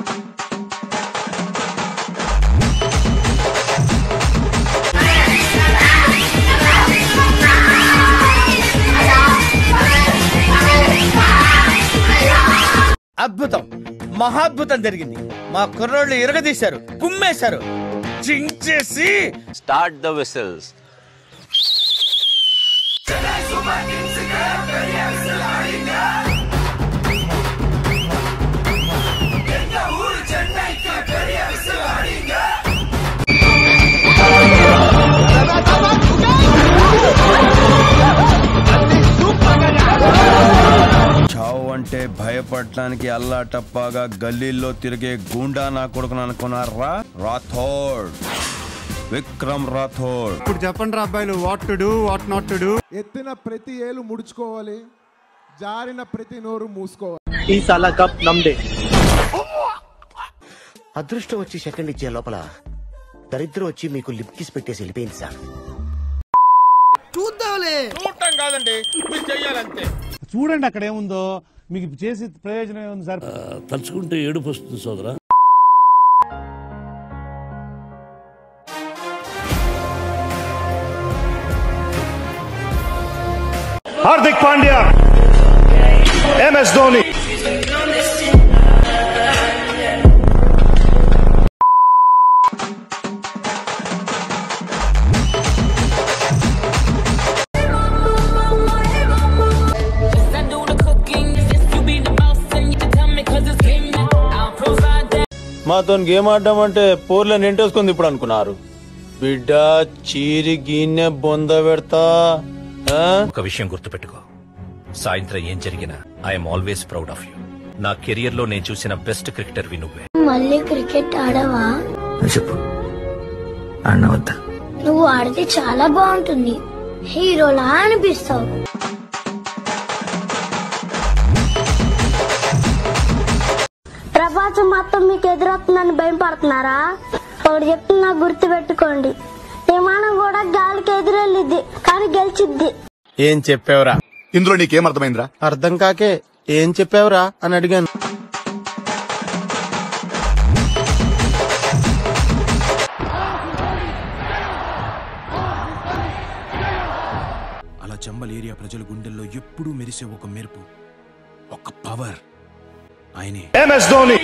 అద్భుతం మహాద్భుతం జరిగింది మా కుర్రోళ్ళు ఇరగదీశారు కుమ్మేశారు చించేసి స్టార్ట్ ద విసిల్స్ చావు అంటే భయపడటానికి అల్లా టప్పాగా గల్లీల్లో తిరిగే గూండా నా కొడుకును అనుకున్నారా రాథోడ్ విక్రమ్ రాథోడ్ ఇప్పుడు చెప్పండి రా అబ్బాయిలు what to do what not to do ఎత్తిన ప్రతి ఏలు ముడుచుకోవాలి జారిన ప్రతి నోరు మూసుకోవాలి ఈ సాలా కప్ నమ్దే అదృష్టం వచ్చి సెకండ్ ఇచ్చే లోపల దరిద్రం వచ్చి మీకు లిప్ కిస్ పెట్టేసి వెళ్ళిపోయింది సార్ చూడటం కాదండి మీరు చెయ్యాలంతే చూడండి అక్కడ ఏముందో మీకు చేసి ప్రయోజనం ఏముంది సార్ తలుచుకుంటే ఏడుపు వస్తుంది సోదరా హార్దిక్ పాండ్యా ఎంఎస్ ధోని మాతో గేమ్ ఆడడం అంటే పోర్లో నింటేసుకుంది ఇప్పుడు అనుకున్నారు బిడ్డ చీరి గిన్నె బొంద పెడతా ఆ? ఒక విషయం గుర్తుపెట్టుకో సాయంత్రం ఏం జరిగినా I'm always proud of you నా కెరియర్ లో నేను చూసిన బెస్ట్ క్రికెటర్ వి నువ్వే మళ్ళీ క్రికెట్ ఆడవా చెప్పు అన్నవద్దా నువ్వు ఆడితే చాలా బాగుంటుంది హీరోలా అనిపిస్తావు ప్రపంచం మొత్తం మీకు ఎదురొస్తుందని భయం పడుతున్నారా ఒకటి చెప్తున్నా గుర్తు పెట్టుకోండి విమానం కూడా గాలికి ఎదురెళ్ళిద్ది కానీ గెలిచిద్ది ఏం చెప్పావురా ఇందులో నీకేం అర్థమైందిరా అర్థం కాకే ఏం చెప్పావురా అని అడిగాను అలా చంబల్ ఏరియా ప్రజల గుండెల్లో ఎప్పుడూ మెరిసే ఒక మెరుపు ఒక పవర్ ఆయనే ఎంఎస్ ధోని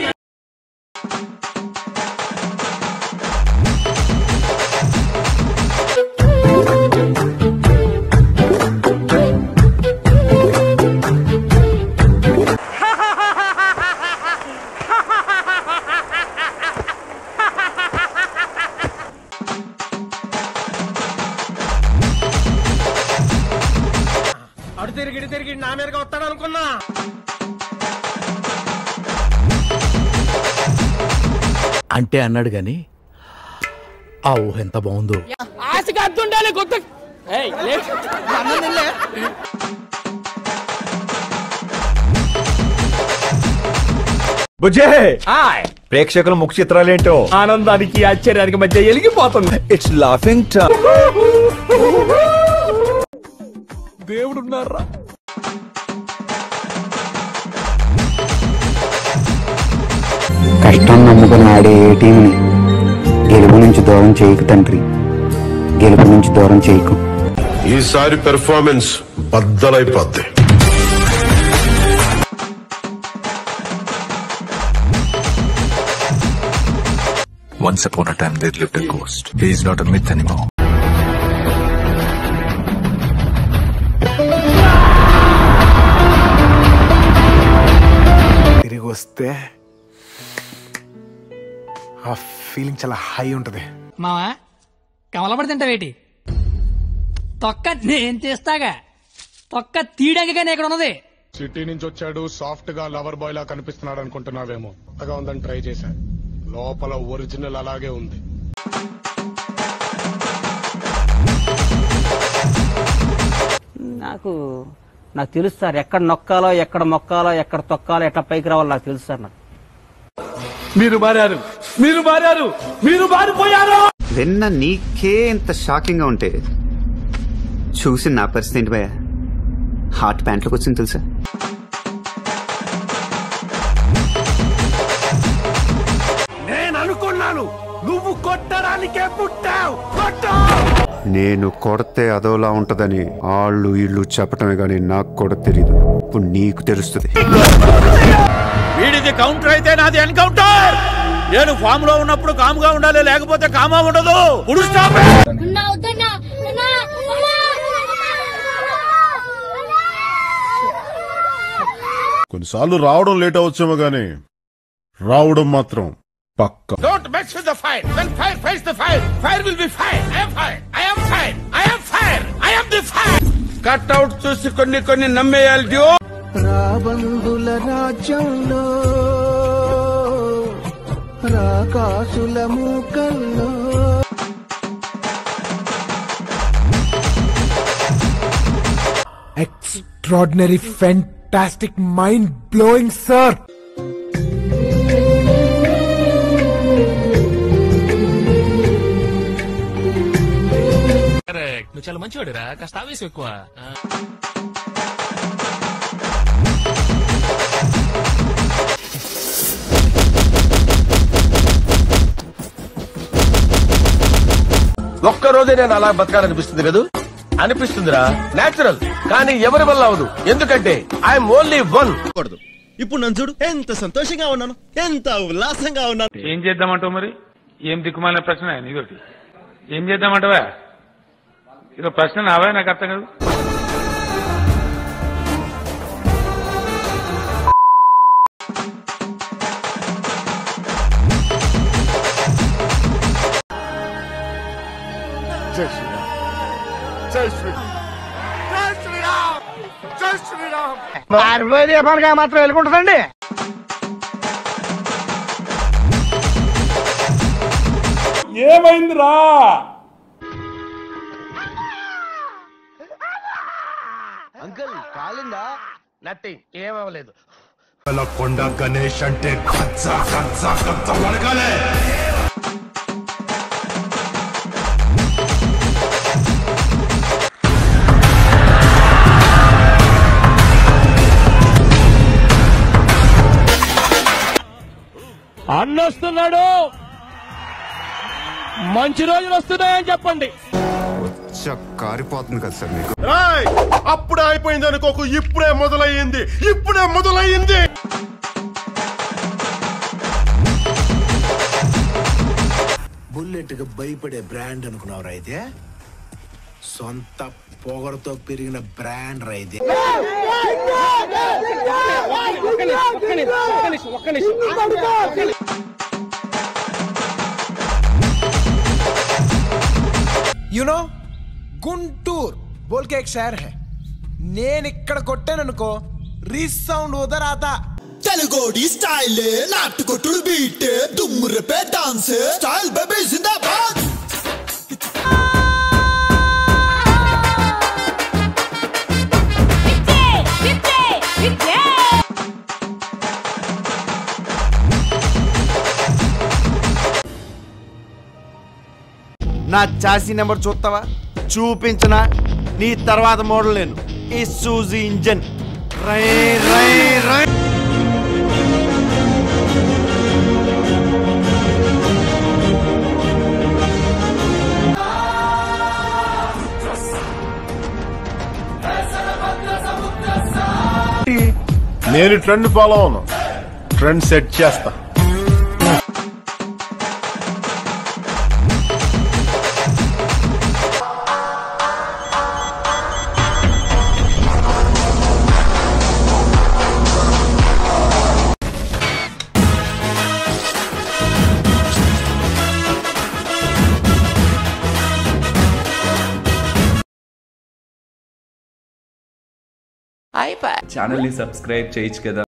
అడు తిరిగి ఇటు తిరిగి నా మీదగా వస్తాడు అనుకున్నా అంటే అన్నాడు గాని ఆ ఊహ ఎంత బాగుందో ఆశగా అద్దుండాలి కొత్త బుజ్జే ప్రేక్షకుల ముఖ చిత్రాలేంటో ఆనందానికి ఆశ్చర్యానికి మధ్య ఎలిగిపోతుంది ఇట్స్ లాఫింగ్ దేవుడున్నారా కష్టం నమ్ముకుని ఆడే ఏ టీంని గెలుపు నుంచి దూరం చేయకు తండ్రి గెలుపు నుంచి దూరం చేయకు ఈసారి పెర్ఫార్మెన్స్ బద్దలైపోద్ది once upon a time there lived a ghost he is not a myth anymore తిరిగి వస్తే ఆ ఫీలింగ్ చాలా హై ఉంటది మావా కమలపడి తింటావేటి తొక్క నేను చేస్తాగా తొక్క తీయడానికి ఇక్కడ ఉన్నది సిటీ నుంచి వచ్చాడు సాఫ్ట్ గా లవర్ బాయ్ లా కనిపిస్తున్నాడు అనుకుంటున్నావేమో కొత్తగా ఉందని ట్రై చేశా లోపల ఒరిజినల్ అలాగే ఉంది నాకు నాకు తెలుసు సార్ ఎక్కడ నొక్కాలో ఎక్కడ మొక్కాలో ఎక్కడ తొక్కాలో ఎట్లా పైకి రావాలో నాకు తెలుసు సార్ నాకు మీరు మారారు మీరు మారారు మీరు మారిపోయారు విన్న నీకే ఇంత షాకింగ్ గా ఉంటే చూసి నా పరిస్థితి ఏంటి భయ హార్ట్ ప్యాంట్లోకి వచ్చింది తెలుసా నువ్వు కొట్టడానికే పుట్టావు కొట్టు నేను కొడితే అదోలా ఉంటదని వాళ్ళు వీళ్ళు చెప్పటమే కానీ నాకు కూడా తెలీదు ఇప్పుడు నీకు తెలుస్తుంది వీడిది కౌంటర్ అయితే నాది ఎన్కౌంటర్ నేను ఫామ్ లో ఉన్నప్పుడు కాముగా ఉండాలి లేకపోతే కామా ఉండదు పుడు స్టాప్ కొన్నిసార్లు రావడం లేట్ అవచ్చేమో గానీ రావడం మాత్రం పక్క don't mess with the fire when fire faces the fire fire will be fire I am fire I am fire I am fire I am the fire cut out చూసి కొన్ని కొన్ని నమ్మేయాలి due రాబందుల రాజ్యంలో రాకాసుల మూకల్లో Extraordinary, fantastic, mind blowing, sir. నువ్వు చాలా మంచివాడురా కాస్త ఆవేశం ఎక్కువ ఒక్క రోజే నేను అలా బతకాలనిపిస్తుంది కదూ అనిపిస్తుందిరా నేచురల్ కానీ ఎవరి వల్ల అవదు ఎందుకంటే ఐఎమ్ ఓన్లీ వన్ ఇప్పుడు నన్ను చూడు ఎంత సంతోషంగా ఉన్నాను ఎంత ఉల్లాసంగా ఉన్నాను ఏం చేద్దామంటావు మరి ఏం దిక్కుమాలిన ప్రశ్న ఇదొకటి ఏం చేద్దామంటావా ఇదో ప్రశ్న నావా నాకు అర్థం కాదు జై శ్రీరామ్ జై శ్రీరామ్ జై శ్రీరామ్ జై శ్రీరామ్ దీపానికి మాత్రం వెళ్ళుకుంటుందండి ఏమైందిరా అంకుల్ కాలిందా నథింగ్ ఏమవ్వలేదు కొండ గణేష్ అంటే కచ్చా కచ్చా కచ్చా వరకాలే అన్నొస్తున్నాడు మంచి రోజులు వస్తున్నాయని చెప్పండి చ కారిపోతుంది కదా సార్ మీకు రాయ్ అప్పుడే అయిపోయింది అనుకోకు ఇప్పుడే మొదలయ్యింది ఇప్పుడే మొదలయ్యింది బుల్లెట్ కి భయపడే బ్రాండ్ అనుకున్నావు అయితే సొంత పొగరతో పెరిగిన బ్రాండ్ రైతే యు నో గుంటూర్ బోల్ के एक शहर है నేను ఇక్కడ కొట్టాననుకో రీసౌండ్ ఉదర్ ఆతా తెలుగోడి స్టైల్ నాటుకొట్టుడు బీట్ దుమ్ము రేపే డాన్స్ స్టైల్ బేబీ జిందాబాద్ నా చాసీ నెంబర్ చూస్తావా చూపించనా నీ తర్వాత మోడల్ నేను ఈ సూజీ ఇంజన్ రై రై రై నేను ట్రెండ్ ఫాలో అవును ట్రెండ్ సెట్ చేస్తా ఛానల్ని సబ్స్క్రైబ్ చేయొచ్చు కదా